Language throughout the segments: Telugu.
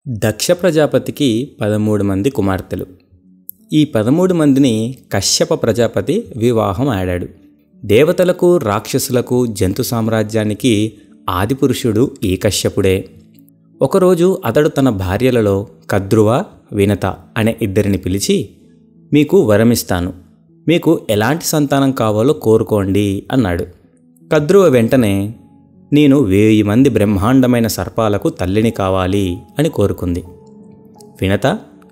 దక్ష ప్రజాపతికి పదమూడు మంది కుమార్తెలు ఈ పదమూడు మందిని కశ్యప ప్రజాపతి వివాహం ఆడాడు దేవతలకు రాక్షసులకు జంతు సామ్రాజ్యానికి ఆదిపురుషుడు ఈ కశ్యపుడే ఒకరోజు అతడు తన భార్యలలో కద్రువ వినత అనే ఇద్దరిని పిలిచి మీకు వరమిస్తాను మీకు ఎలాంటి సంతానం కావాలో కోరుకోండి అన్నాడు కద్రువ వెంటనే నేను వేయి మంది బ్రహ్మాండమైన సర్పాలకు తల్లిని కావాలి అని కోరుకుంది వినత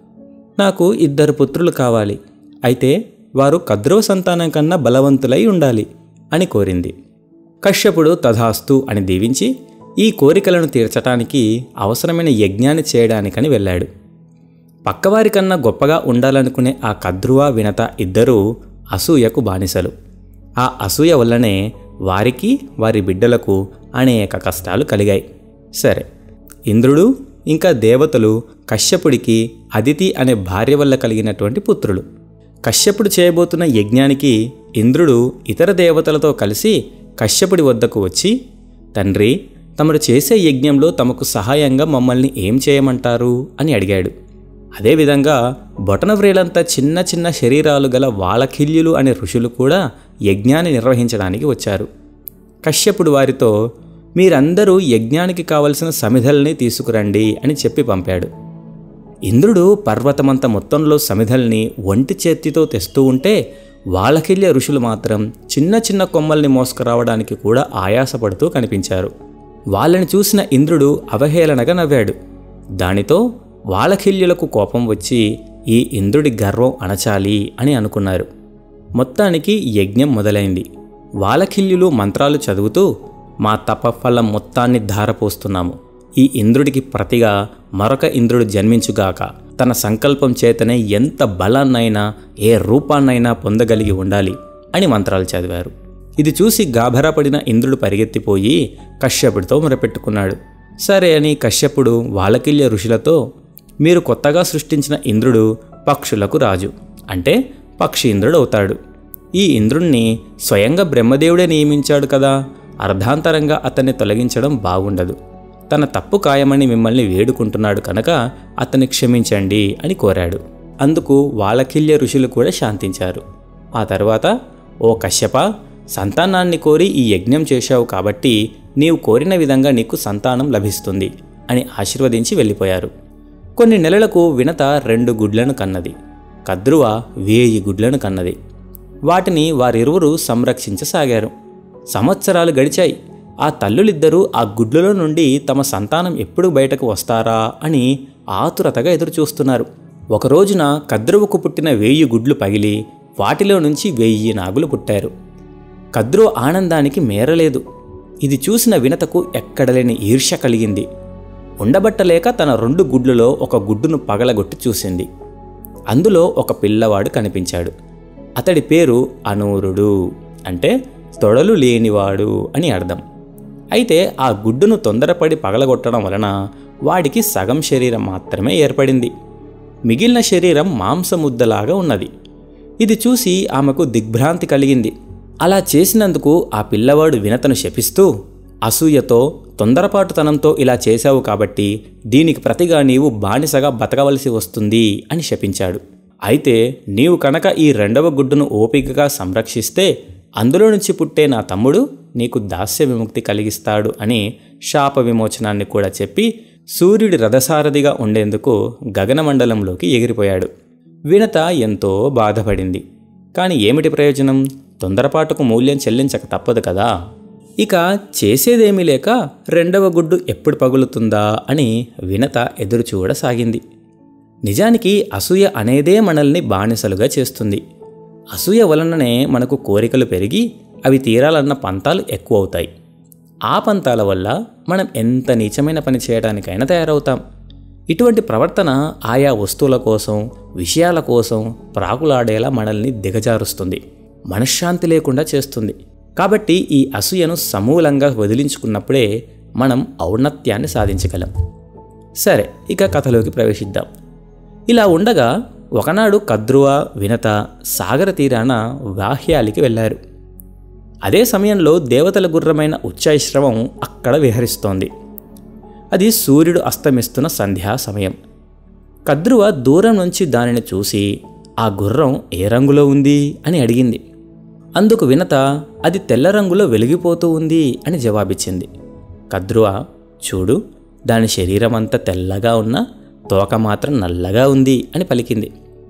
నాకు ఇద్దరు పుత్రులు కావాలి అయితే వారు కద్రువ సంతానం కన్నా బలవంతులై ఉండాలి అని కోరింది కశ్యపుడు తథాస్తు అని దీవించి ఈ కోరికలను తీర్చటానికి అవసరమైన యజ్ఞాన్ని చేయడానికని వెళ్ళాడు పక్కవారి కన్నా గొప్పగా ఉండాలనుకునే ఆ కద్రువ వినత ఇద్దరూ అసూయకు బానిసలు ఆ అసూయ వల్లనే వారికి వారి బిడ్డలకు అనేక కష్టాలు కలిగాయి సరే ఇంద్రుడు ఇంకా దేవతలు కశ్యపుడికి అదితి అనే భార్య వల్ల కలిగినటువంటి పుత్రులు కశ్యపుడు చేయబోతున్న యజ్ఞానికి ఇంద్రుడు ఇతర దేవతలతో కలిసి కశ్యపుడి వద్దకు వచ్చి తండ్రి తమరు చేసే యజ్ఞంలో తమకు సహాయంగా మమ్మల్ని ఏం చేయమంటారు అని అడిగాడు అదేవిధంగా బొటనవ్రేలంతా చిన్న చిన్న శరీరాలు గల వాళకిల్యులు అనే ఋషులు కూడా యజ్ఞాన్ని నిర్వహించడానికి వచ్చారు కశ్యపుడు వారితో మీరందరూ యజ్ఞానికి కావలసిన సమిధల్ని తీసుకురండి అని చెప్పి పంపాడు ఇంద్రుడు పర్వతమంత మొత్తంలో సమిధల్ని ఒంటి చేతితో తెస్తూ ఉంటే వాళకిల్య ఋషులు మాత్రం చిన్న చిన్న కొమ్మల్ని మోసుకురావడానికి కూడా ఆయాసపడుతూ కనిపించారు వాళ్ళని చూసిన ఇంద్రుడు అవహేళనగా నవ్వాడు దానితో వాళకిల్యులకు కోపం వచ్చి ఈ ఇంద్రుడి గర్వం అణచాలి అని అనుకున్నారు మొత్తానికి యజ్ఞం మొదలైంది వాలకిల్యులు మంత్రాలు చదువుతూ మా తపఫలం మొత్తాన్ని ధారపోస్తున్నాము ఈ ఇంద్రుడికి ప్రతిగా మరొక ఇంద్రుడు జన్మించుగాక తన సంకల్పం చేతనే ఎంత బలాన్నైనా ఏ రూపాన్నైనా పొందగలిగి ఉండాలి అని మంత్రాలు చదివారు ఇది చూసి గాభరాపడిన ఇంద్రుడు పరిగెత్తిపోయి కశ్యపుడితో మొరపెట్టుకున్నాడు సరే అని కశ్యపుడు వాలకిల్య ఋషులతో మీరు కొత్తగా సృష్టించిన ఇంద్రుడు పక్షులకు రాజు అంటే పక్షి ఇంద్రుడు అవుతాడు ఈ ఇంద్రుణ్ణి స్వయంగా బ్రహ్మదేవుడే నియమించాడు కదా అర్ధాంతరంగా అతన్ని తొలగించడం బాగుండదు తన తప్పు ఖాయమని మిమ్మల్ని వేడుకుంటున్నాడు కనుక అతన్ని క్షమించండి అని కోరాడు అందుకు వాలకిల్య ఋషులు కూడా శాంతించారు ఆ తర్వాత ఓ కశ్యప సంతానాన్ని కోరి ఈ యజ్ఞం చేశావు కాబట్టి నీవు కోరిన విధంగా నీకు సంతానం లభిస్తుంది అని ఆశీర్వదించి వెళ్ళిపోయారు కొన్ని నెలలకు వినత రెండు గుడ్లను కన్నది కద్రువ వేయి గుడ్లను కన్నది వాటిని వారిరువురు సంరక్షించసాగారు సంవత్సరాలు గడిచాయి ఆ తల్లులిద్దరూ ఆ గుడ్లలో నుండి తమ సంతానం ఎప్పుడు బయటకు వస్తారా అని ఆతురతగా ఎదురుచూస్తున్నారు ఒక రోజున కద్రువకు పుట్టిన వేయి గుడ్లు పగిలి వాటిలో నుంచి వెయ్యి నాగులు పుట్టారు కద్రువ ఆనందానికి మేరలేదు ఇది చూసిన వినతకు ఎక్కడలేని ఈర్ష్య కలిగింది ఉండబట్టలేక తన రెండు గుడ్లలో ఒక గుడ్డును పగలగొట్టి చూసింది అందులో ఒక పిల్లవాడు కనిపించాడు అతడి పేరు అనూరుడు అంటే తొడలు లేనివాడు అని అర్థం అయితే ఆ గుడ్డును తొందరపడి పగలగొట్టడం వలన వాడికి సగం శరీరం మాత్రమే ఏర్పడింది మిగిలిన శరీరం మాంసముద్దలాగా ఉన్నది ఇది చూసి ఆమెకు దిగ్భ్రాంతి కలిగింది అలా చేసినందుకు ఆ పిల్లవాడు వినతను శపిస్తూ అసూయతో తొందరపాటుతనంతో ఇలా చేశావు కాబట్టి దీనికి ప్రతిగా నీవు బానిసగా బతకవలసి వస్తుంది అని శపించాడు అయితే నీవు కనుక ఈ రెండవ గుడ్డును ఓపికగా సంరక్షిస్తే అందులో నుంచి పుట్టే నా తమ్ముడు నీకు దాస్య విముక్తి కలిగిస్తాడు అని శాప విమోచనాన్ని కూడా చెప్పి సూర్యుడి రథసారథిగా ఉండేందుకు గగనమండలంలోకి ఎగిరిపోయాడు వినత ఎంతో బాధపడింది కానీ ఏమిటి ప్రయోజనం తొందరపాటుకు మూల్యం చెల్లించక తప్పదు కదా ఇక చేసేదేమీ లేక రెండవ గుడ్డు ఎప్పుడు పగులుతుందా అని వినత ఎదురు చూడసాగింది నిజానికి అసూయ అనేదే మనల్ని బానిసలుగా చేస్తుంది అసూయ వలననే మనకు కోరికలు పెరిగి అవి తీరాలన్న పంతాలు ఎక్కువ అవుతాయి ఆ పంతాల వల్ల మనం ఎంత నీచమైన పని చేయడానికైనా తయారవుతాం ఇటువంటి ప్రవర్తన ఆయా వస్తువుల కోసం విషయాల కోసం ప్రాకులాడేలా మనల్ని దిగజారుస్తుంది మనశ్శాంతి లేకుండా చేస్తుంది కాబట్టి ఈ అసూయను సమూలంగా వదిలించుకున్నప్పుడే మనం ఔన్నత్యాన్ని సాధించగలం సరే ఇక కథలోకి ప్రవేశిద్దాం ఇలా ఉండగా ఒకనాడు కద్రువ వినత సాగర తీరాన వాహ్యాలికి వెళ్ళారు అదే సమయంలో దేవతల గుర్రమైన ఉచ్చాశ్రవం అక్కడ విహరిస్తోంది అది సూర్యుడు అస్తమిస్తున్న సంధ్యా సమయం కద్రువ దూరం నుంచి దానిని చూసి ఆ గుర్రం ఏ రంగులో ఉంది అని అడిగింది అందుకు వినత అది తెల్ల రంగులో వెలిగిపోతూ ఉంది అని జవాబిచ్చింది కద్రువ చూడు దాని శరీరం అంతా తెల్లగా ఉన్న తోక మాత్రం నల్లగా ఉంది అని పలికింది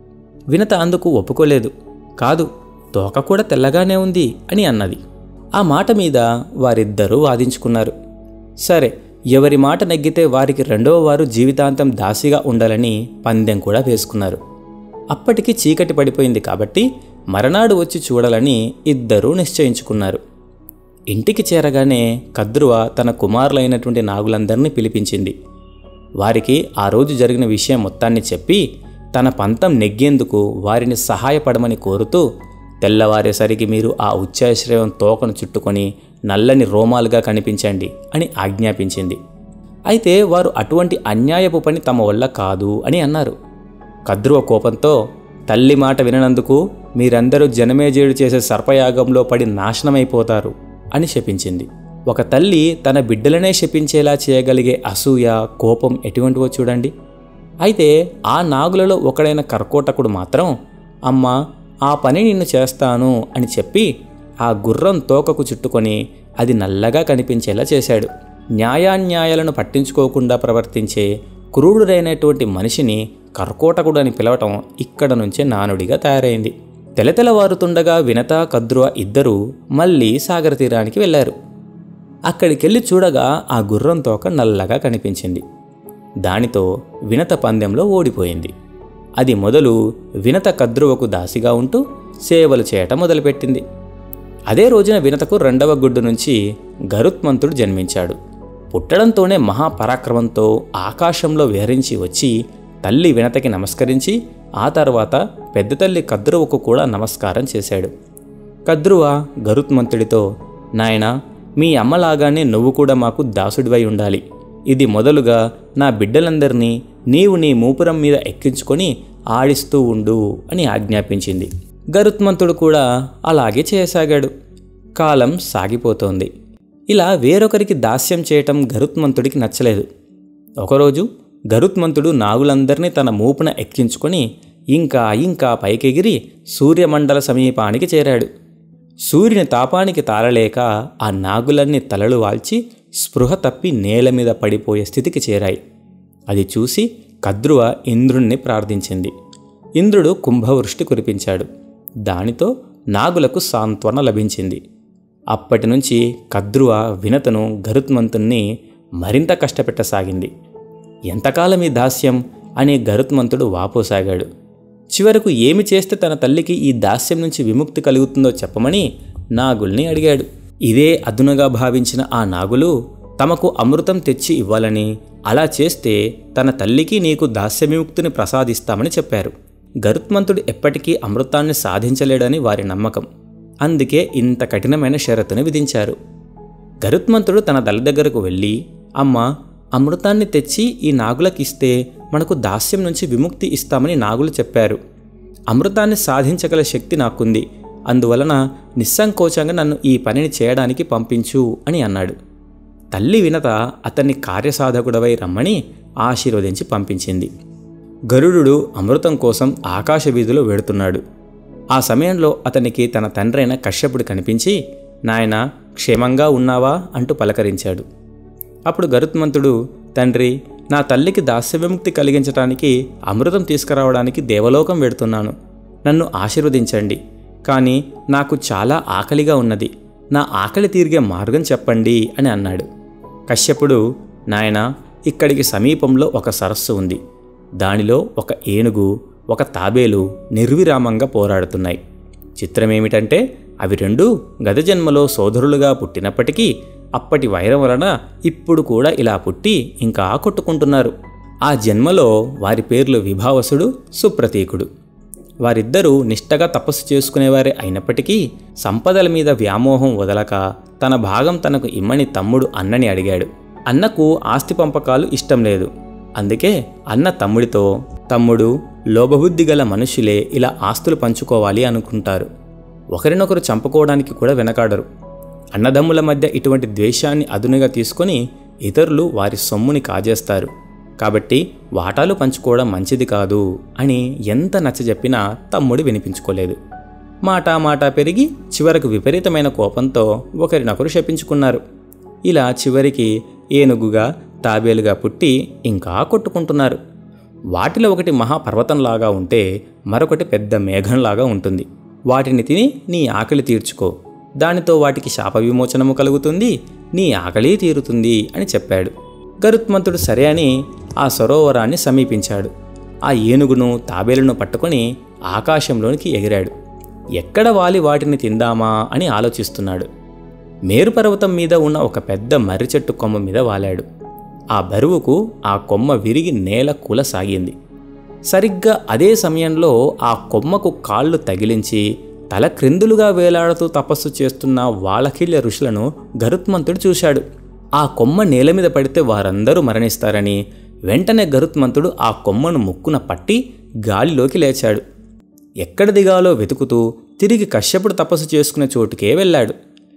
వినత అందుకు ఒప్పుకోలేదు కాదు తోక కూడా తెల్లగానే ఉంది అని అన్నది ఆ మాట మీద వారిద్దరూ వాదించుకున్నారు సరే ఎవరి మాట నెగ్గితే వారికి రెండవ వారు జీవితాంతం దాసిగా ఉండాలని పందెం కూడా వేసుకున్నారు అప్పటికి చీకటి పడిపోయింది కాబట్టి మరనాడు వచ్చి చూడాలని ఇద్దరూ నిశ్చయించుకున్నారు ఇంటికి చేరగానే కద్రువ తన కుమారులైనటువంటి నాగులందరినీ పిలిపించింది వారికి ఆ రోజు జరిగిన విషయం మొత్తాన్ని చెప్పి తన పంతం నెగ్గేందుకు వారిని సహాయపడమని కోరుతూ తెల్లవారేసరికి మీరు ఆ ఉచ్చాశ్రయం తోకను చుట్టుకొని నల్లని రోమాలుగా కనిపించండి అని ఆజ్ఞాపించింది అయితే వారు అటువంటి అన్యాయపు పని తమ వల్ల కాదు అని అన్నారు కద్రువ కోపంతో తల్లి మాట విననందుకు మీరందరూ జనమేజేడు చేసే సర్పయాగంలో పడి నాశనమైపోతారు అని శపించింది ఒక తల్లి తన బిడ్డలనే శపించేలా చేయగలిగే అసూయ కోపం ఎటువంటివో చూడండి అయితే ఆ నాగులలో ఒకడైన కర్కోటకుడు మాత్రం అమ్మా ఆ పని నిన్ను చేస్తాను అని చెప్పి ఆ గుర్రం తోకకు చుట్టుకొని అది నల్లగా కనిపించేలా చేశాడు న్యాయాన్యాయాలను పట్టించుకోకుండా ప్రవర్తించే క్రూరుడైనటువంటి మనిషిని కర్కోటకుడు అని పిలవటం ఇక్కడ నుంచే నానుడిగా తయారైంది తెలతెలవారుతుండగా వినత కద్రువ ఇద్దరూ మళ్ళీ సాగర తీరానికి వెళ్ళారు అక్కడికెళ్ళి చూడగా ఆ గుర్రం తోక నల్లగా కనిపించింది దానితో వినత పందెంలో ఓడిపోయింది అది మొదలు వినత కద్రువకు దాసిగా ఉంటూ సేవలు చేయటం మొదలుపెట్టింది అదే రోజున వినతకు రెండవ గుడ్డు నుంచి గరుత్మంతుడు జన్మించాడు పుట్టడంతోనే మహాపరాక్రమంతో ఆకాశంలో విహరించి వచ్చి తల్లి వినతకి నమస్కరించి ఆ తర్వాత పెద్ద తల్లి కద్రువకు కూడా నమస్కారం చేశాడు కద్రువ గరుత్మంతుడితో నాయనా మీ అమ్మలాగానే నువ్వు కూడా మాకు దాసుడివై ఉండాలి ఇది మొదలుగా నా బిడ్డలందరినీ నీవు నీ మూపురం మీద ఎక్కించుకొని ఆడిస్తూ ఉండు అని ఆజ్ఞాపించింది గరుత్మంతుడు కూడా అలాగే చేయసాగాడు కాలం సాగిపోతోంది ఇలా వేరొకరికి దాస్యం చేయటం గరుత్మంతుడికి నచ్చలేదు ఒకరోజు గరుత్మంతుడు నాగులందరినీ తన మూపున ఎక్కించుకొని ఇంకా ఇంకా పైకెగిరి సూర్యమండల సమీపానికి చేరాడు సూర్యుని తాపానికి తాళలేక ఆ నాగులన్నీ తలలు వాల్చి స్పృహ తప్పి నేల మీద పడిపోయే స్థితికి చేరాయి అది చూసి కద్రువ ఇంద్రుణ్ణి ప్రార్థించింది ఇంద్రుడు కుంభవృష్టి కురిపించాడు దానితో నాగులకు సాంత్వన లభించింది అప్పటి నుంచి కద్రువ వినతను గరుత్మంతుణ్ణి మరింత కష్టపెట్టసాగింది ఎంతకాలం ఈ దాస్యం అని గరుత్మంతుడు వాపోసాగాడు చివరకు ఏమి చేస్తే తన తల్లికి ఈ దాస్యం నుంచి విముక్తి కలుగుతుందో చెప్పమని నాగుల్ని అడిగాడు ఇదే అదునుగా భావించిన ఆ నాగులు తమకు అమృతం తెచ్చి ఇవ్వాలని అలా చేస్తే తన తల్లికి నీకు దాస్య విముక్తిని ప్రసాదిస్తామని చెప్పారు గరుత్మంతుడు ఎప్పటికీ అమృతాన్ని సాధించలేడని వారి నమ్మకం అందుకే ఇంత కఠినమైన షరతుని విధించారు గరుత్మంతుడు తన తల్లి దగ్గరకు వెళ్ళి అమ్మా అమృతాన్ని తెచ్చి ఈ నాగులకిస్తే మనకు దాస్యం నుంచి విముక్తి ఇస్తామని నాగులు చెప్పారు అమృతాన్ని సాధించగల శక్తి నాకుంది అందువలన నిస్సంకోచంగా నన్ను ఈ పనిని చేయడానికి పంపించు అని అన్నాడు తల్లి వినత అతన్ని కార్యసాధకుడవై రమ్మని ఆశీర్వదించి పంపించింది గరుడు అమృతం కోసం ఆకాశ వీధిలో వెడుతున్నాడు ఆ సమయంలో అతనికి తన తండ్రైన కశ్యపుడు కనిపించి నాయన క్షేమంగా ఉన్నావా అంటూ పలకరించాడు అప్పుడు గరుత్మంతుడు తండ్రి నా తల్లికి దాస్య విముక్తి కలిగించటానికి అమృతం తీసుకురావడానికి దేవలోకం వెడుతున్నాను నన్ను ఆశీర్వదించండి కానీ నాకు చాలా ఆకలిగా ఉన్నది నా ఆకలి తీరిగే మార్గం చెప్పండి అని అన్నాడు కశ్యపుడు నాయన ఇక్కడికి సమీపంలో ఒక సరస్సు ఉంది దానిలో ఒక ఏనుగు ఒక తాబేలు నిర్విరామంగా పోరాడుతున్నాయి చిత్రమేమిటంటే అవి రెండు గత జన్మలో సోదరులుగా పుట్టినప్పటికీ అప్పటి వైరం వలన ఇప్పుడు కూడా ఇలా పుట్టి ఇంకా కొట్టుకుంటున్నారు ఆ జన్మలో వారి పేర్లు విభావసుడు సుప్రతీకుడు వారిద్దరూ నిష్టగా తపస్సు చేసుకునేవారే అయినప్పటికీ సంపదల మీద వ్యామోహం వదలక తన భాగం తనకు ఇమ్మని తమ్ముడు అన్నని అడిగాడు అన్నకు ఆస్తి పంపకాలు ఇష్టం లేదు అందుకే అన్న తమ్ముడితో తమ్ముడు లోభబుద్ధి గల మనుషులే ఇలా ఆస్తులు పంచుకోవాలి అనుకుంటారు ఒకరినొకరు చంపుకోవడానికి కూడా వెనకాడరు అన్నదమ్ముల మధ్య ఇటువంటి ద్వేషాన్ని అదునుగా తీసుకొని ఇతరులు వారి సొమ్ముని కాజేస్తారు కాబట్టి వాటాలు పంచుకోవడం మంచిది కాదు అని ఎంత నచ్చజెప్పినా తమ్ముడు వినిపించుకోలేదు మాటా మాటా పెరిగి చివరకు విపరీతమైన కోపంతో ఒకరినొకరు శపించుకున్నారు ఇలా చివరికి ఏనుగుగా తాబేలుగా పుట్టి ఇంకా కొట్టుకుంటున్నారు వాటిలో ఒకటి మహాపర్వతంలాగా ఉంటే మరొకటి పెద్ద మేఘంలాగా ఉంటుంది వాటిని తిని నీ ఆకలి తీర్చుకో దానితో వాటికి శాప విమోచనము కలుగుతుంది నీ ఆకలి తీరుతుంది అని చెప్పాడు గరుత్మంతుడు సరే అని ఆ సరోవరాన్ని సమీపించాడు ఆ ఏనుగును తాబేలును పట్టుకొని ఆకాశంలోనికి ఎగిరాడు ఎక్కడ వాలి వాటిని తిందామా అని ఆలోచిస్తున్నాడు మేరుపర్వతం మీద ఉన్న ఒక పెద్ద మర్రి చెట్టు కొమ్మ మీద వాలాడు ఆ బరువుకు ఆ కొమ్మ విరిగి నేల కూలసాగింది సరిగ్గా అదే సమయంలో ఆ కొమ్మకు కాళ్ళు తగిలించి తల క్రిందులుగా వేలాడుతూ తపస్సు చేస్తున్న వాళకిళ్య ఋషులను గరుత్మంతుడు చూశాడు ఆ కొమ్మ నేల మీద పడితే వారందరూ మరణిస్తారని వెంటనే గరుత్మంతుడు ఆ కొమ్మను ముక్కున పట్టి గాలిలోకి లేచాడు ఎక్కడ దిగాలో వెతుకుతూ తిరిగి కశ్యపుడు తపస్సు చేసుకునే చోటుకే వెళ్ళాడు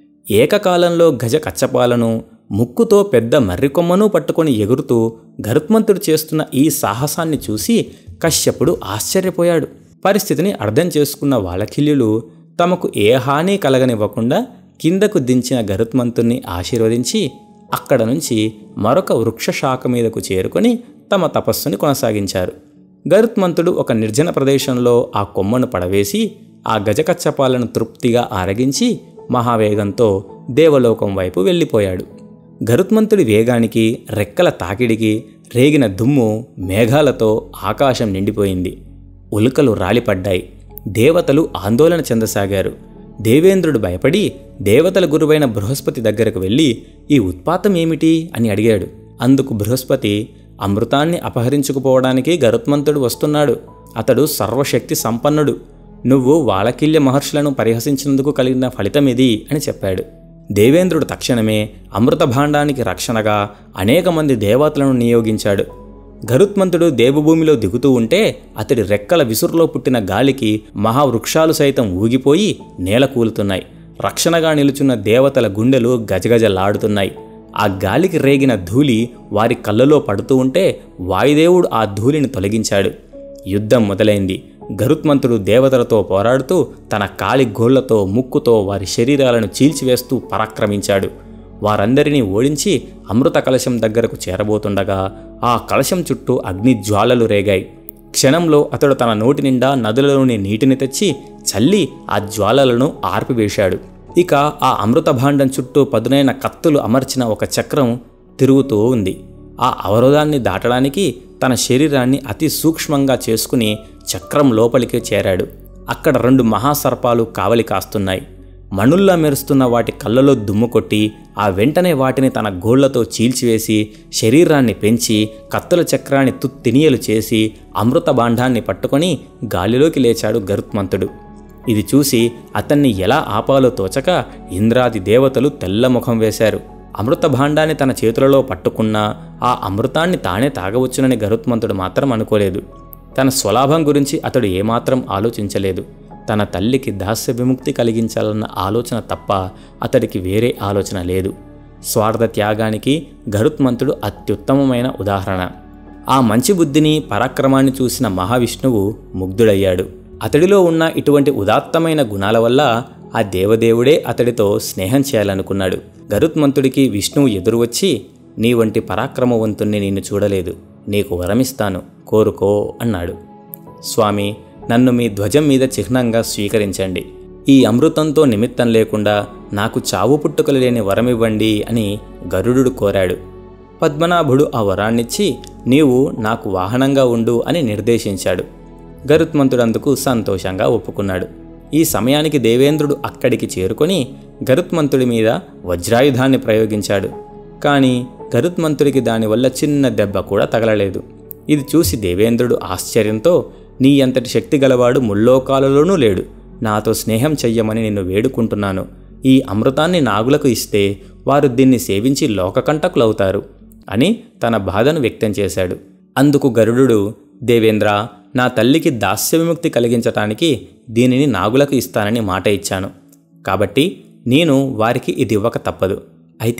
ఏకకాలంలో గజ కచ్చపాలను ముక్కుతో పెద్ద మర్రి కొమ్మను పట్టుకొని ఎగురుతూ గరుత్మంతుడు చేస్తున్న ఈ సాహసాన్ని చూసి కశ్యపుడు ఆశ్చర్యపోయాడు పరిస్థితిని అర్థం చేసుకున్న వాలకిల్యులు తమకు ఏ హాని కలగనివ్వకుండా కిందకు దించిన గరుత్మంతుణ్ణి ఆశీర్వదించి అక్కడ నుంచి మరొక వృక్ష శాఖ మీదకు చేరుకొని తమ తపస్సుని కొనసాగించారు గరుత్మంతుడు ఒక నిర్జన ప్రదేశంలో ఆ కొమ్మను పడవేసి ఆ గజకచ్చపాలను తృప్తిగా ఆరగించి మహావేగంతో దేవలోకం వైపు వెళ్ళిపోయాడు గరుత్మంతుడి వేగానికి రెక్కల తాకిడికి రేగిన దుమ్ము మేఘాలతో ఆకాశం నిండిపోయింది ఉల్కలు రాలిపడ్డాయి దేవతలు ఆందోళన చెందసాగారు దేవేంద్రుడు భయపడి దేవతల గురువైన బృహస్పతి దగ్గరకు వెళ్ళి ఈ ఉత్పాతం ఏమిటి అని అడిగాడు అందుకు బృహస్పతి అమృతాన్ని అపహరించుకుపోవడానికి గరుత్మంతుడు వస్తున్నాడు అతడు సర్వశక్తి సంపన్నుడు నువ్వు వాళకిల్య మహర్షులను పరిహసించినందుకు కలిగిన ఫలితం ఇది అని చెప్పాడు దేవేంద్రుడు తక్షణమే అమృత భాండానికి రక్షణగా అనేక మంది దేవతలను నియోగించాడు గరుత్మంతుడు దేవభూమిలో దిగుతూ ఉంటే అతడి రెక్కల విసురులో పుట్టిన గాలికి మహావృక్షాలు సైతం ఊగిపోయి నేల కూలుతున్నాయి రక్షణగా నిలుచున్న దేవతల గుండెలు గజగజలాడుతున్నాయి ఆ గాలికి రేగిన ధూళి వారి కళ్ళలో పడుతూ ఉంటే వాయుదేవుడు ఆ ధూళిని తొలగించాడు యుద్ధం మొదలైంది గరుత్మంతుడు దేవతలతో పోరాడుతూ తన కాలి గోళ్లతో ముక్కుతో వారి శరీరాలను చీల్చివేస్తూ పరాక్రమించాడు వారందరినీ ఓడించి అమృత కలశం దగ్గరకు చేరబోతుండగా ఆ కలశం చుట్టూ అగ్ని జ్వాలలు రేగాయి క్షణంలో అతడు తన నోటి నిండా నదులలోని నీటిని తెచ్చి చల్లి ఆ జ్వాలలను ఆర్పివేశాడు ఇక ఆ అమృత భాండం చుట్టూ పదునైన కత్తులు అమర్చిన ఒక చక్రం తిరుగుతూ ఉంది ఆ అవరోధాన్ని దాటడానికి తన శరీరాన్ని అతి సూక్ష్మంగా చేసుకుని చక్రం లోపలికి చేరాడు అక్కడ రెండు మహాసర్పాలు కావలి కాస్తున్నాయి మణుల్లా మెరుస్తున్న వాటి కళ్ళలో దుమ్ము కొట్టి ఆ వెంటనే వాటిని తన గోళ్లతో చీల్చివేసి శరీరాన్ని పెంచి కత్తుల చక్రాన్ని తుత్తినియలు చేసి అమృత బాండాన్ని పట్టుకొని గాలిలోకి లేచాడు గరుత్మంతుడు ఇది చూసి అతన్ని ఎలా ఆపాలో తోచక ఇంద్రాది దేవతలు తెల్లముఖం వేశారు అమృత భాండాన్ని తన చేతులలో పట్టుకున్నా ఆ అమృతాన్ని తానే తాగవచ్చునని గరుత్మంతుడు మాత్రం అనుకోలేదు తన స్వలాభం గురించి అతడు ఏమాత్రం ఆలోచించలేదు తన తల్లికి దాస్య విముక్తి కలిగించాలన్న ఆలోచన తప్ప అతడికి వేరే ఆలోచన లేదు స్వార్థ త్యాగానికి గరుత్మంతుడు అత్యుత్తమమైన ఉదాహరణ ఆ మంచి బుద్ధిని పరాక్రమాన్ని చూసిన మహావిష్ణువు ముగ్ధుడయ్యాడు అతడిలో ఉన్న ఇటువంటి ఉదాత్తమైన గుణాల వల్ల ఆ దేవదేవుడే అతడితో స్నేహం చేయాలనుకున్నాడు గరుత్మంతుడికి విష్ణువు ఎదురు వచ్చి నీ వంటి పరాక్రమవంతుణ్ణి నిన్ను చూడలేదు నీకు వరమిస్తాను కోరుకో అన్నాడు స్వామి నన్ను మీ ధ్వజం మీద చిహ్నంగా స్వీకరించండి ఈ అమృతంతో నిమిత్తం లేకుండా నాకు చావు పుట్టుకలు లేని వరమివ్వండి అని గరుడు కోరాడు పద్మనాభుడు ఆ వరాన్నిచ్చి నీవు నాకు వాహనంగా ఉండు అని నిర్దేశించాడు గరుత్మంతుడందుకు సంతోషంగా ఒప్పుకున్నాడు ఈ సమయానికి దేవేంద్రుడు అక్కడికి చేరుకొని గరుత్మంతుడి మీద వజ్రాయుధాన్ని ప్రయోగించాడు కానీ గరుత్మంతుడికి దానివల్ల చిన్న దెబ్బ కూడా తగలలేదు ఇది చూసి దేవేంద్రుడు ఆశ్చర్యంతో నీ అంతటి శక్తి గలవాడు ముల్లోకాలలోనూ లేడు నాతో స్నేహం చెయ్యమని నిన్ను వేడుకుంటున్నాను ఈ అమృతాన్ని నాగులకు ఇస్తే వారు దీన్ని సేవించి లోకకంటకులవుతారు అని తన బాధను వ్యక్తం చేశాడు అందుకు గరుడు దేవేంద్ర నా తల్లికి దాస్య విముక్తి కలిగించటానికి దీనిని నాగులకు ఇస్తానని మాట ఇచ్చాను కాబట్టి నేను వారికి ఇది ఇవ్వక తప్పదు అయితే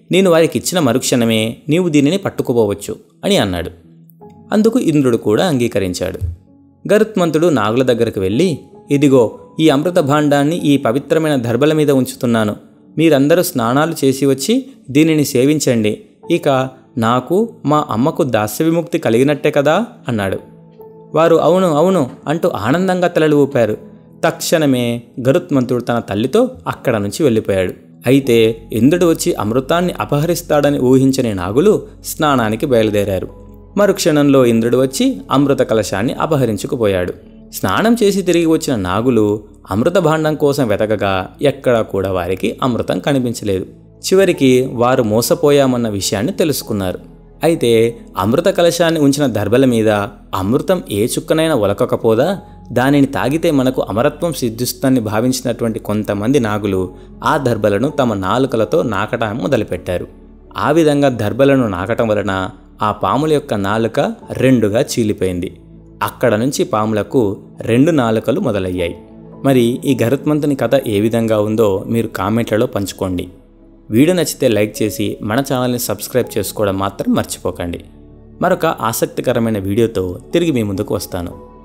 నేను వారికి ఇచ్చిన మరుక్షణమే నీవు దీనిని పట్టుకుపోవచ్చు అని అన్నాడు అందుకు ఇంద్రుడు కూడా అంగీకరించాడు గరుత్మంతుడు నాగుల దగ్గరకు వెళ్ళి ఇదిగో ఈ అమృత భాండాన్ని ఈ పవిత్రమైన దర్భల మీద ఉంచుతున్నాను మీరందరూ స్నానాలు చేసి వచ్చి దీనిని సేవించండి ఇక నాకు మా అమ్మకు దాస్య విముక్తి కలిగినట్టే కదా అన్నాడు వారు అవును అవును అంటూ ఆనందంగా తలలు ఊపారు తక్షణమే గరుత్మంతుడు తన తల్లితో అక్కడ నుంచి వెళ్ళిపోయాడు అయితే ఇంద్రుడు వచ్చి అమృతాన్ని అపహరిస్తాడని ఊహించని నాగులు స్నానానికి బయలుదేరారు మరుక్షణంలో ఇంద్రుడు వచ్చి అమృత కలశాన్ని అపహరించుకుపోయాడు స్నానం చేసి తిరిగి వచ్చిన నాగులు అమృత భాండం కోసం వెతకగా ఎక్కడా కూడా వారికి అమృతం కనిపించలేదు చివరికి వారు మోసపోయామన్న విషయాన్ని తెలుసుకున్నారు అయితే అమృత కలశాన్ని ఉంచిన దర్భల మీద అమృతం ఏ చుక్కనైనా ఒలకకపోదా దానిని తాగితే మనకు అమరత్వం సిద్ధిస్తుందని భావించినటువంటి కొంతమంది నాగులు ఆ దర్భలను తమ నాలుకలతో నాకటం మొదలుపెట్టారు ఆ విధంగా దర్భలను నాకటం వలన ఆ పాముల యొక్క నాలుక రెండుగా చీలిపోయింది అక్కడ నుంచి పాములకు రెండు నాలుకలు మొదలయ్యాయి మరి ఈ గరుత్మంతుని కథ ఏ విధంగా ఉందో మీరు కామెంట్లలో పంచుకోండి వీడియో నచ్చితే లైక్ చేసి మన ఛానల్ని సబ్స్క్రైబ్ చేసుకోవడం మాత్రం మర్చిపోకండి మరొక ఆసక్తికరమైన వీడియోతో తిరిగి మీ ముందుకు వస్తాను